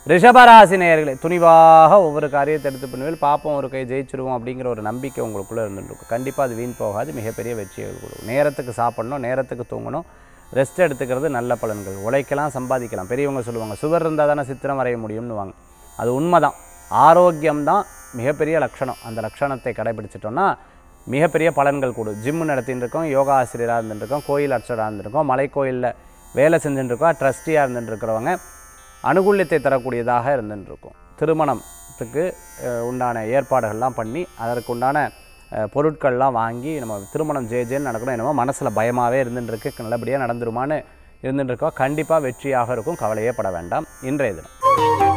ரிஷபராசி நேயர்களே துணிவாக ஒவ்வொரு காரியத்தை எடுத்து பண்ணுவேன் பார்ப்போம் ஒரு கை ஜெயிச்சிருவோம் அப்படிங்கிற ஒரு நம்பிக்கை உங்களுக்குள்ளே இருந்துருக்கும் கண்டிப்பாக அது வீண் போகாது மிகப்பெரிய வெற்றியை கொடுக்கும் நேரத்துக்கு சாப்பிடணும் நேரத்துக்கு தூங்கணும் ரெஸ்ட் எடுத்துக்கிறது நல்ல பலன்கள் உழைக்கலாம் சம்பாதிக்கலாம் பெரியவங்க சொல்லுவாங்க சுவர் இருந்தால் தானே சித்திரம் வரைய முடியும்னு வாங்க அது உண்மைதான் ஆரோக்கியம் தான் மிகப்பெரிய லட்சணம் அந்த லட்சணத்தை கடைபிடிச்சிட்டோம்னா மிகப்பெரிய பலன்கள் கூடும் ஜிம்மு நடத்திட்டு இருக்கோம் யோகா ஆசிரியராக இருந்துட்டு இருக்கோம் கோயில் அர்ச்சராக இருந்திருக்கோம் மலைக்கோயிலில் வேலை செஞ்சுட்டு இருக்கோம் ட்ரஸ்டியாக இருந்துட்டு இருக்கிறவங்க அனுகூல்யத்தை தரக்கூடியதாக இருந்துட்டு இருக்கும் திருமணத்துக்கு அஹ், உண்டான ஏற்பாடுகள்லாம் பண்ணி அதற்கு உண்டான அஹ், பொருட்கள்லாம் வாங்கி நம்ம திருமணம் ஜே ஜேன்னு நடக்கணும் என்னமோ மனசில் பயமாகவே இருந்துட்டு இருக்கு நல்லபடியாக நடந்துருமான்னு இருந்துட்டு இருக்கோம் கண்டிப்பாக வெற்றியாக இருக்கும் கவலையே பட வேண்டாம் இன்றைய தினம்